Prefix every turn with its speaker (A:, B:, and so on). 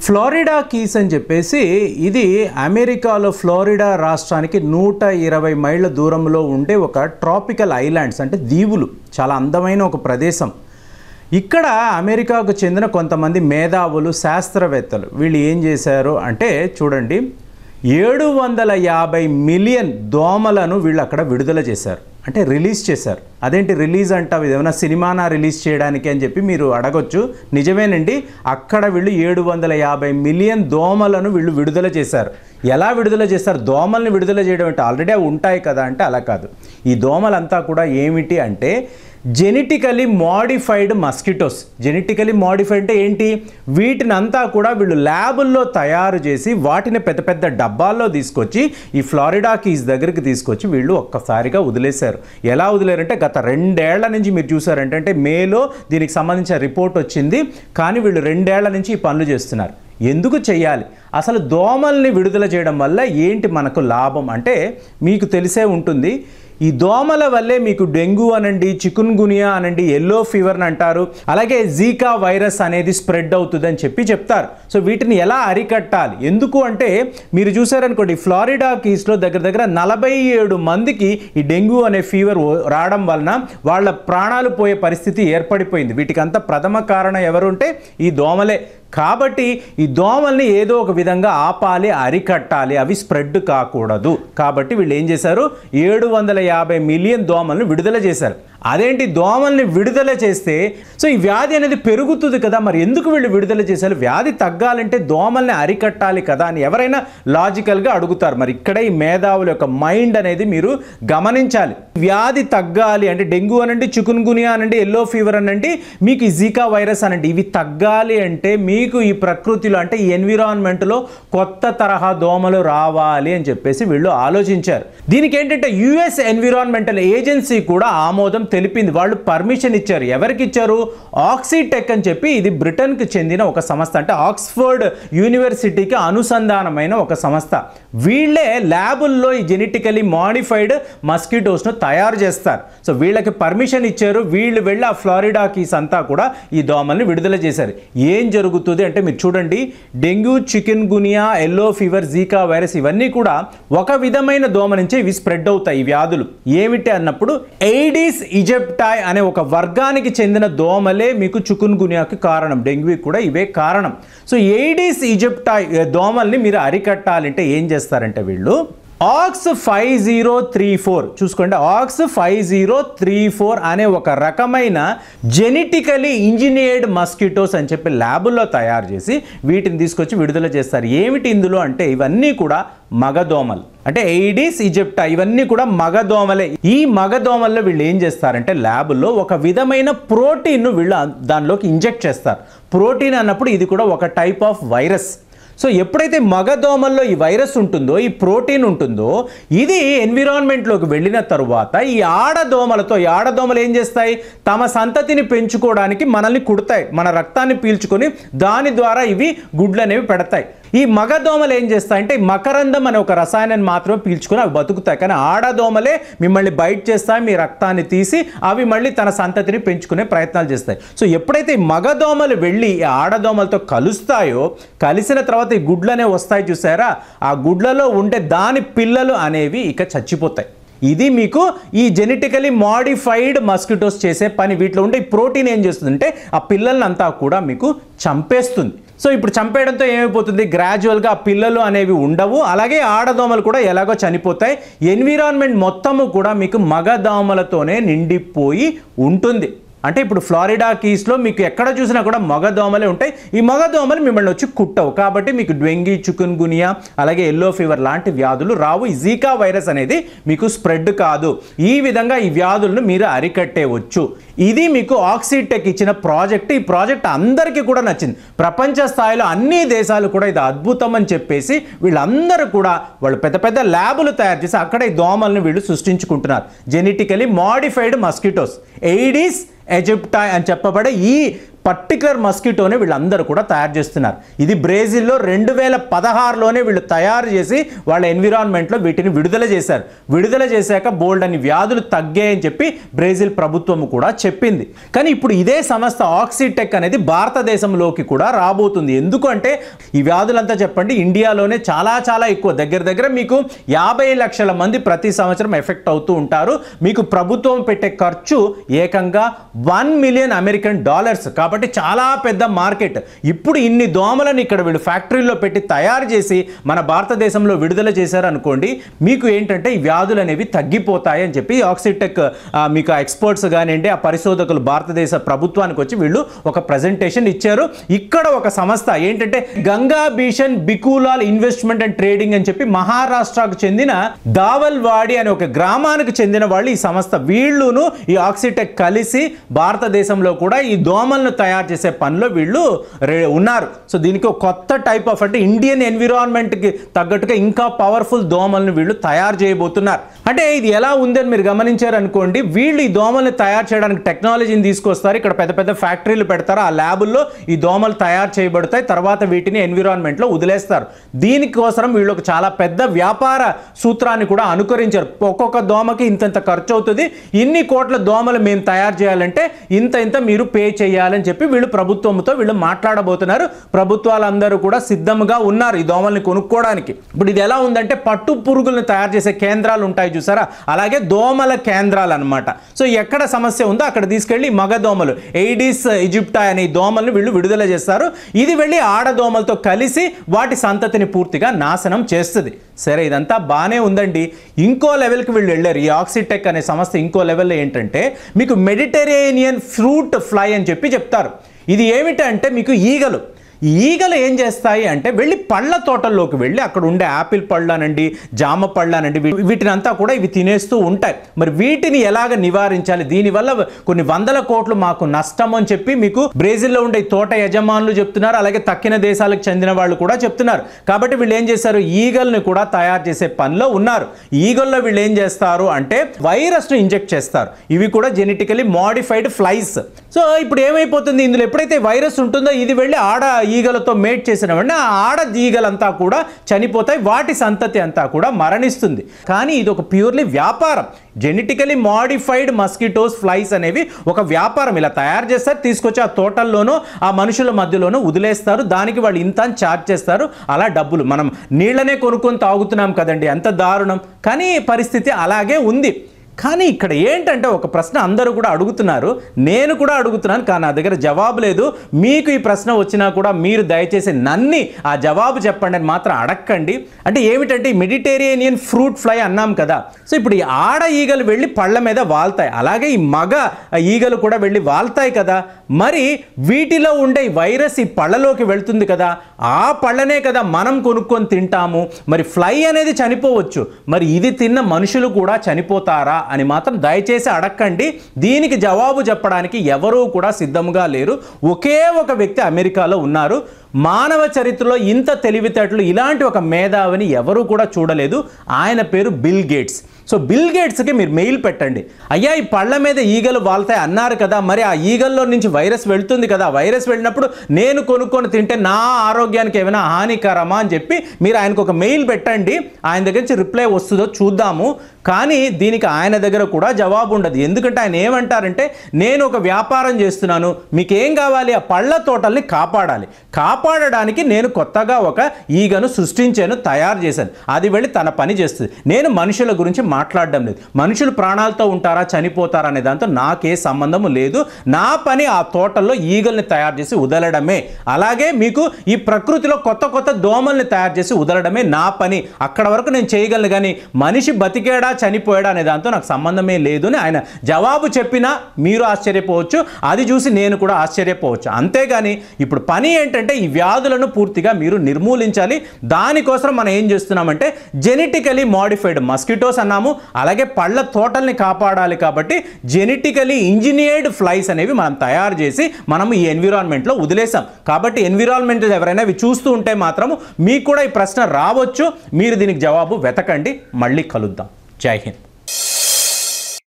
A: Florida keys అని చెప్పేసి ఇది అమెరికాలో ఫ్లోరిడా రాష్ట్రానికి నూట ఇరవై మైళ్ళ దూరంలో ఉండే ఒక ట్రాపికల్ ఐలాండ్స్ అంటే దీవులు చాలా అందమైన ఒక ప్రదేశం ఇక్కడ అమెరికాకు చెందిన కొంతమంది మేధావులు శాస్త్రవేత్తలు వీళ్ళు ఏం చేశారు అంటే చూడండి ఏడు వందల యాభై మిలియన్ దోమలను వీళ్ళు అక్కడ విడుదల చేశారు అంటే రిలీజ్ చేశారు అదేంటి రిలీజ్ అంటావు ఏమైనా సినిమానా రిలీజ్ చేయడానికి అని చెప్పి మీరు అడగొచ్చు నిజమేనండి అక్కడ వీళ్ళు ఏడు వందల యాభై మిలియన్ దోమలను వీళ్ళు విడుదల చేశారు ఎలా విడుదల చేస్తారు దోమల్ని విడుదల చేయడం అంటే ఆల్రెడీ అవి ఉంటాయి కదా అంటే అలా కాదు ఈ దోమలంతా కూడా ఏమిటి అంటే genetically modified mosquitoes genetically modified అంటే ఏంటి వీటిని అంతా కూడా వీళ్ళు ల్యాబుల్లో తయారు చేసి వాటిని పెద్ద పెద్ద డబ్బాల్లో తీసుకొచ్చి ఈ ఫ్లారిడా కీస్ దగ్గరికి తీసుకొచ్చి వీళ్ళు ఒక్కసారిగా వదిలేశారు ఎలా వదిలేరంటే గత రెండేళ్ల నుంచి మీరు చూసారంటే అంటే మేలో దీనికి సంబంధించిన రిపోర్ట్ వచ్చింది కానీ వీళ్ళు రెండేళ్ల నుంచి ఈ పనులు చేస్తున్నారు ఎందుకు చేయాలి అసలు దోమల్ని విడుదల చేయడం వల్ల ఏంటి మనకు లాభం అంటే మీకు తెలిసే ఉంటుంది ఈ దోమల వల్లే మీకు డెంగ్యూ అనండి చికున్ గునియా అనండి ఎల్లో ఫీవర్ అని అంటారు అలాగే జీకా వైరస్ అనేది స్ప్రెడ్ అవుతుంది అని చెప్పి చెప్తారు సో వీటిని ఎలా అరికట్టాలి ఎందుకు అంటే మీరు చూసారనుకోండి ఫ్లారిడా కీస్లో దగ్గర దగ్గర నలభై ఏడు మందికి ఈ డెంగ్యూ అనే ఫీవర్ రావడం వలన వాళ్ళ ప్రాణాలు పోయే పరిస్థితి ఏర్పడిపోయింది వీటికంతా ప్రథమ కారణం ఎవరు ఉంటే ఈ దోమలే కాబట్టి ఈ దోమల్ని ఏదో ఒక విధంగా ఆపాలి అరికట్టాలి అవి స్ప్రెడ్ కాకూడదు కాబట్టి వీళ్ళు ఏం చేశారు ఏడు వందల యాభై మిలియన్ దోమల్ని విడుదల చేశారు అదేంటి దోమల్ని విడుదల చేస్తే సో ఈ వ్యాధి అనేది పెరుగుతుంది కదా మరి ఎందుకు వీళ్ళు విడుదల చేశారు వ్యాధి తగ్గాలంటే దోమల్ని అరికట్టాలి కదా అని ఎవరైనా లాజికల్గా అడుగుతారు మరి ఇక్కడ ఈ మేధావుల యొక్క మైండ్ అనేది మీరు గమనించాలి వ్యాధి తగ్గాలి అంటే డెంగ్యూ అనండి చికున్ గునియా అనండి ఎల్లో ఫీవర్ అనండి మీకు ఈ జీకా వైరస్ అనండి ఇవి తగ్గాలి అంటే మీకు ఈ ప్రకృతిలో అంటే ఈ ఎన్విరాన్మెంట్లో కొత్త తరహా దోమలు రావాలి అని చెప్పేసి వీళ్ళు ఆలోచించారు దీనికి ఏంటంటే యుఎస్ ఎన్విరాన్మెంటల్ ఏజెన్సీ కూడా ఆమోదం తెలిపింది వాళ్ళు పర్మిషన్ ఇచ్చారు ఎవరికి ఇచ్చారు ఆక్సిటెక్ అని చెప్పి ఇది బ్రిటన్కి చెందిన ఒక సంస్థ అంటే ఆక్స్ఫర్డ్ యూనివర్సిటీకి అనుసంధానమైన ఒక సంస్థ వీళ్ళే ల్యాబుల్లో ఈ జెనెటికలీ మాడిఫైడ్ మస్కిటోస్ను తయారు చేస్తారు సో వీళ్ళకి పర్మిషన్ ఇచ్చారు వీళ్ళు వెళ్ళి ఆ ఫ్లారిడా కీస్ అంతా కూడా ఈ దోమల్ని విడుదల చేశారు ఏం జరుగుతుంది అంటే మీరు చూడండి dengue chikungunya yellow fever Zika virus ఇవన్నీ కూడా ఒక విధమైన దోమ నుంచే ఇవి స్ప్రెడ్ అవుతాయి ఈ వ్యాధులు ఏమిటి అన్నప్పుడు ఎయిడీస్ ఇజెప్టాయ్ అనే ఒక వర్గానికి చెందిన దోమలే మీకు చుకున్ గునియాకి కారణం డెంగ్యూ కూడా ఇవే కారణం సో ఎయిడీస్ ఇజెప్టాయ్ దోమల్ని మీరు అరికట్టాలంటే ఏం చేస్తారంటే వీళ్ళు OX five zero three four చూసుకోండి OX five zero three four అనే ఒక రకమైన జెనెటికలీ ఇంజనీర్డ్ మస్కిటోస్ అని చెప్పి ల్యాబుల్లో తయారు చేసి వీటిని తీసుకొచ్చి విడుదల చేస్తారు ఏమిటి ఇందులో అంటే ఇవన్నీ కూడా మగదోమలు అంటే ఎయిడీస్ ఈజిప్టా ఇవన్నీ కూడా మగదోమలే ఈ మగదోమల్లో వీళ్ళు ఏం చేస్తారంటే ల్యాబుల్లో ఒక విధమైన ప్రోటీన్ను వీళ్ళు దానిలోకి ఇంజెక్ట్ చేస్తారు ప్రోటీన్ అన్నప్పుడు ఇది కూడా ఒక టైప్ ఆఫ్ వైరస్ సో ఎప్పుడైతే మగదోమల్లో ఈ వైరస్ ఉంటుందో ఈ ప్రోటీన్ ఉంటుందో ఇది ఎన్విరాన్మెంట్లోకి వెళ్ళిన తరువాత ఈ ఆడదోమలతో ఈ ఆడదోమలు ఏం చేస్తాయి తమ సంతతిని పెంచుకోవడానికి మనల్ని కుడతాయి మన రక్తాన్ని పీల్చుకొని దాని ద్వారా ఇవి గుడ్లు అనేవి పెడతాయి ఈ మగదోమలు ఏం చేస్తాయంటే మకరందం అనే ఒక రసాయనాన్ని మాత్రమే పీల్చుకొని అవి బతుకుతాయి కానీ ఆడదోమలే మిమ్మల్ని బయట చేస్తాయి మీ రక్తాన్ని తీసి అవి మళ్ళీ తన సంతతిని పెంచుకునే ప్రయత్నాలు చేస్తాయి సో ఎప్పుడైతే ఈ మగదోమలు వెళ్ళి ఈ ఆడదోమలతో కలుస్తాయో కలిసిన తర్వాత ఈ గుడ్లు అనేవి వస్తాయి చూసారా ఆ గుడ్లలో ఉండే దాని పిల్లలు అనేవి ఇక చచ్చిపోతాయి ఇది మీకు ఈ జెనెటికలీ మాడిఫైడ్ మస్కిటోస్ చేసే పని వీటిలో ఉండే ఈ ప్రోటీన్ ఏం చేస్తుందంటే ఆ పిల్లల్ని అంతా కూడా మీకు చంపేస్తుంది సో ఇప్పుడు చంపేయడంతో ఏమైపోతుంది గ్రాడ్యువల్గా ఆ పిల్లలు అనేవి ఉండవు అలాగే ఆడదోమలు కూడా ఎలాగో చనిపోతాయి ఎన్విరాన్మెంట్ మొత్తము కూడా మీకు మగదోమలతోనే నిండిపోయి ఉంటుంది అంటే ఇప్పుడు ఫ్లారిడా కీస్లో మీకు ఎక్కడ చూసినా కూడా మగ దోమలే ఉంటాయి ఈ మగ దోమలు మిమ్మల్ని వచ్చి కుట్టవు కాబట్టి మీకు డ్వెంగి చికున్ గునియా అలాగే ఎల్లో ఫీవర్ లాంటి వ్యాధులు రావు ఈ జీకా వైరస్ అనేది మీకు స్ప్రెడ్ కాదు ఈ విధంగా ఈ వ్యాధులను మీరు అరికట్టేవచ్చు ఇది మీకు ఆక్సిటెక్ ఇచ్చిన ప్రాజెక్ట్ ఈ ప్రాజెక్ట్ అందరికీ కూడా నచ్చింది ప్రపంచ స్థాయిలో అన్ని దేశాలు కూడా ఇది అద్భుతం అని చెప్పేసి వీళ్ళందరూ కూడా వాళ్ళు పెద్ద పెద్ద ల్యాబులు తయారు చేసి అక్కడ ఈ దోమలను వీళ్ళు సృష్టించుకుంటున్నారు genetically modified mosquitoes Aedes aegypti అని చెప్పబడే ఈ పర్టికులర్ మస్కిటోనే వీళ్ళందరూ కూడా తయారు చేస్తున్నారు ఇది బ్రెజిల్లో రెండు వేల పదహారులోనే వీళ్ళు తయారు చేసి వాళ్ళ ఎన్విరాన్మెంట్లో వీటిని విడుదల చేశారు విడుదల చేశాక బోల్డ్ అని వ్యాధులు తగ్గాయని చెప్పి బ్రెజిల్ ప్రభుత్వం కూడా చెప్పింది కానీ ఇప్పుడు ఇదే సంస్థ ఆక్సిటెక్ అనేది భారతదేశంలోకి కూడా రాబోతుంది ఎందుకంటే ఈ వ్యాధులంతా చెప్పండి ఇండియాలోనే చాలా చాలా ఎక్కువ దగ్గర దగ్గర మీకు యాభై లక్షల మంది ప్రతి సంవత్సరం ఎఫెక్ట్ అవుతూ ఉంటారు మీకు ప్రభుత్వం పెట్టే ఖర్చు ఏకంగా వన్ మిలియన్ అమెరికన్ డాలర్స్ కాబట్టి చాలా పెద్ద మార్కెట్ ఇప్పుడు ఇన్ని దోమలను ఇక్కడ వీళ్ళు ఫ్యాక్టరీలో పెట్టి తయారు చేసి మన భారతదేశంలో విడుదల చేశారు అనుకోండి మీకు ఏంటంటే ఈ వ్యాధులు అనేవి తగ్గిపోతాయి అని చెప్పి ఆక్సిటెక్ ఆ, మీకు ఆ ఎక్స్పర్ట్స్ కానివ్వండి ఆ పరిశోధకులు భారతదేశ ప్రభుత్వానికి వచ్చి వీళ్ళు ఒక ప్రజెంటేషన్ ఇచ్చారు ఇక్కడ ఒక సంస్థ ఏంటంటే Ganga Bhishan Bikulal investment and trading అని చెప్పి మహారాష్ట్రకు చెందిన దావల్వాడి అనే ఒక గ్రామానికి చెందిన వాళ్ళు ఈ సంస్థ వీళ్ళును ఈ ఆక్సిటెక్ కలిసి భారతదేశంలో కూడా ఈ దోమలను తయారు చేసే పనిలో వీళ్ళు రే- ఉన్నారు సో దీనికి ఒక కొత్త టైప్ ఆఫ్ అంటే ఇండియన్ ఎన్విరాన్మెంట్కి తగ్గట్టుగా ఇంకా పవర్ఫుల్ దోమలను వీళ్ళు తయారు చేయబోతున్నారు అంటే ఇది ఎలా ఉందని మీరు గమనించారు అనుకోండి వీళ్ళు ఈ దోమల్ని తయారు చేయడానికి టెక్నాలజీని తీసుకొస్తారు ఇక్కడ పెద్ద పెద్ద ఫ్యాక్టరీలు పెడతారు ఆ ల్యాబుల్లో ఈ దోమలు తయారు చేయబడతాయి తర్వాత వీటిని ఎన్విరాన్మెంట్లో వదిలేస్తారు దీనికోసం వీళ్ళు ఒక చాలా పెద్ద వ్యాపార సూత్రాన్ని కూడా అనుకరించారు ఒక్కొక్క దోమకి ఇంతంత ఖర్చు అవుతుంది ఇన్ని కోట్ల దోమలు మేము తయారు చేయాలంటే ఇంత ఇంత మీరు పే చేయాలని చెప్పి వీళ్ళు ప్రభుత్వంతో వీళ్ళు మాట్లాడబోతున్నారు ప్రభుత్వాలందరూ కూడా సిద్ధంగా ఉన్నారు ఈ దోమల్ని కొనుక్కోవడానికి ఇప్పుడు ఇది ఎలా ఉందంటే పట్టు పురుగులను తయారు చేసే కేంద్రాలు ఉంటాయి చూసారా అలాగే దోమల కేంద్రాలు అన్నమాట సో ఎక్కడ సమస్య ఉందో అక్కడ తీసుకెళ్లి మగ దోమలు ఎయిడిస్ ఈజిప్టా అనే ఈ దోమల్ని వీళ్ళు విడుదల చేస్తారు ఇది వెళ్ళి ఆడదోమలతో కలిసి వాటి సంతతిని పూర్తిగా నాశనం చేస్తుంది సరే ఇదంతా బాగానే ఉందండి ఇంకో లెవెల్కి వీళ్ళు వెళ్ళారు ఈ ఆక్సిటెక్ అనే సంస్థ ఇంకో లెవెల్లో ఏంటంటే మీకు మెడిటరేనియన్ ఫ్రూట్ ఫ్లై అని చెప్పి చెప్తారు ఇది ఏమిటంటే మీకు ఈగలు ఈ ఈగలు ఏం చేస్తాయి అంటే వెళ్ళి పళ్ళ తోటల్లోకి వెళ్ళి అక్కడ ఉండే యాపిల్ పళ్ళు అనండి జామ పళ్ళు అనండి వీ- వీటినంతా కూడా ఇవి తినేస్తూ ఉంటాయి మరి వీటిని ఎలాగ నివారించాలి దీనివల్ల కొన్ని వందల కోట్లు మాకు నష్టం అని చెప్పి మీకు బ్రెజిల్లో ఉండే ఈ తోట యజమానులు చెప్తున్నారు అలాగే తక్కిన దేశాలకు చెందిన వాళ్ళు కూడా చెప్తున్నారు కాబట్టి వీళ్ళు ఏం చేశారు ఈగల్ని కూడా తయారు చేసే పనిలో ఉన్నారు ఈగల్లో వీళ్ళు ఏం చేస్తారు అంటే వైరస్ను ఇంజెక్ట్ చేస్తారు ఇవి కూడా జెనెటికలీ మోడిఫైడ్ ఫ్లైస్ సో ఇప్పుడు ఏమైపోతుంది ఇందులో ఎప్పుడైతే వైరస్ ఉంటుందో ఇది వెళ్ళి ఆడ ఈగలతో మేట్ చేసిన వెంటనే ఆ ఆడ ఈగలంతా కూడా చనిపోతాయి వాటి సంతతి అంతా కూడా మరణిస్తుంది కానీ ఇది ఒక ప్యూర్లీ వ్యాపారం జెనెటికలీ మాడిఫైడ్ మస్కిటోస్ ఫ్లైస్ అనేవి ఒక వ్యాపారం ఇలా తయారు చేస్తారు తీసుకొచ్చి ఆ తోటల్లోనూ ఆ మనుషుల మధ్యలోనూ వదిలేస్తారు దానికి వాళ్ళు ఇంత అని ఛార్జ్ చేస్తారు అలా డబ్బులు మనం నీళ్ళనే కొనుక్కొని తాగుతున్నాం కదండి ఎంత దారుణం కానీ పరిస్థితి అలాగే ఉంది కానీ ఇక్కడ ఏంటంటే ఒక ప్రశ్న అందరూ కూడా అడుగుతున్నారు నేను కూడా అడుగుతున్నాను కానీ నా దగ్గర జవాబు లేదు మీకు ఈ ప్రశ్న వచ్చినా కూడా మీరు దయచేసి నన్ని ఆ జవాబు చెప్పండి అని మాత్రం అడక్కండి అంటే ఏమిటంటే ఈ మెడిటేరియనియన్ ఫ్రూట్ ఫ్లై అన్నాం కదా సో ఇప్పుడు ఈ ఆడ ఈగలు వెళ్ళి పళ్ళ మీద వాళ్తాయి అలాగే ఈ మగ ఈగలు కూడా వెళ్ళి వాళ్తాయి కదా మరి వీటిలో ఉండే ఈ వైరస్ ఈ పళ్ళలోకి వెళ్తుంది కదా ఆ పళ్ళనే కదా మనం కొనుక్కొని తింటాము మరి ఫ్లై అనేది చనిపోవచ్చు మరి ఇది తిన్న మనుషులు కూడా చనిపోతారా అని మాత్రం దయచేసి అడక్కండి దీనికి జవాబు చెప్పడానికి ఎవరూ కూడా సిద్ధంగా లేరు ఒకే ఒక వ్యక్తి అమెరికాలో ఉన్నారు మానవ చరిత్రలో ఇంత తెలివితేటలు ఇలాంటి ఒక మేధావిని ఎవరూ కూడా చూడలేదు ఆయన పేరు బిల్ గేట్స్ సో బిల్ గేట్స్కి మీరు మెయిల్ పెట్టండి అయ్యా ఈ పళ్ళ మీద ఈగలు వాళ్తాయి అన్నారు కదా మరి ఆ ఈగల్లో నుంచి వైరస్ వెళ్తుంది కదా వైరస్ వెళ్ళినప్పుడు నేను కొనుక్కొని తింటే నా ఆరోగ్యానికి ఏమైనా హానికరమా అని చెప్పి మీరు ఆయనకు ఒక మెయిల్ పెట్టండి ఆయన దగ్గర నుంచి రిప్లై వస్తుందో చూద్దాము కానీ దీనికి ఆయన దగ్గర కూడా జవాబు ఉండదు ఎందుకంటే ఆయన ఏమంటారంటే నేను ఒక వ్యాపారం చేస్తున్నాను మీకు ఏం కావాలి ఆ పళ్ళ తోటల్ని కాపాడాలి కాపాడడానికి నేను కొత్తగా ఒక ఈగను సృష్టించాను తయారు చేశాను అది వెళ్ళి తన పని చేస్తుంది నేను మనుషుల గురించి మాట్లాడడం లేదు మనుషులు ప్రాణాలతో ఉంటారా చనిపోతారా అనే దాంతో నాకే సంబంధం లేదు నా పని ఆ తోటల్లో ఈగల్ని తయారు చేసి వదలడమే అలాగే మీకు ఈ ప్రకృతిలో కొత్త కొత్త దోమల్ని తయారు చేసి వదలడమే నా పని అక్కడ వరకు నేను చేయగలను కానీ మనిషి బతికాడా చనిపోయాడా అనే దాంతో నాకు సంబంధమే లేదు అని ఆయన జవాబు చెప్పినా మీరు ఆశ్చర్యపోవచ్చు అది చూసి నేను కూడా ఆశ్చర్యపోవచ్చు అంతేగాని ఇప్పుడు పని ఏంటంటే ఈ వ్యాధులను పూర్తిగా మీరు నిర్మూలించాలి దానికోసం మనం ఏం చేస్తున్నామంటే జెనెటికలీ మాడిఫైడ్ మస్కిటోస్ అన్నాము అలాగే పళ్ళ తోటల్ని కాపాడాలి కాబట్టి జెనెటికలీ ఇంజనీర్డ్ ఫ్లైస్ అనేవి మనం తయారు చేసి మనం ఈ ఎన్విరాన్మెంట్లో వదిలేసాం కాబట్టి ఎన్విరాన్మెంట్ ఎవరైనా ఇవి చూస్తూ ఉంటే మాత్రము మీకు కూడా ఈ ప్రశ్న రావచ్చు మీరు దీనికి జవాబు వెతకండి మళ్ళీ కలుద్దాం జై హింద్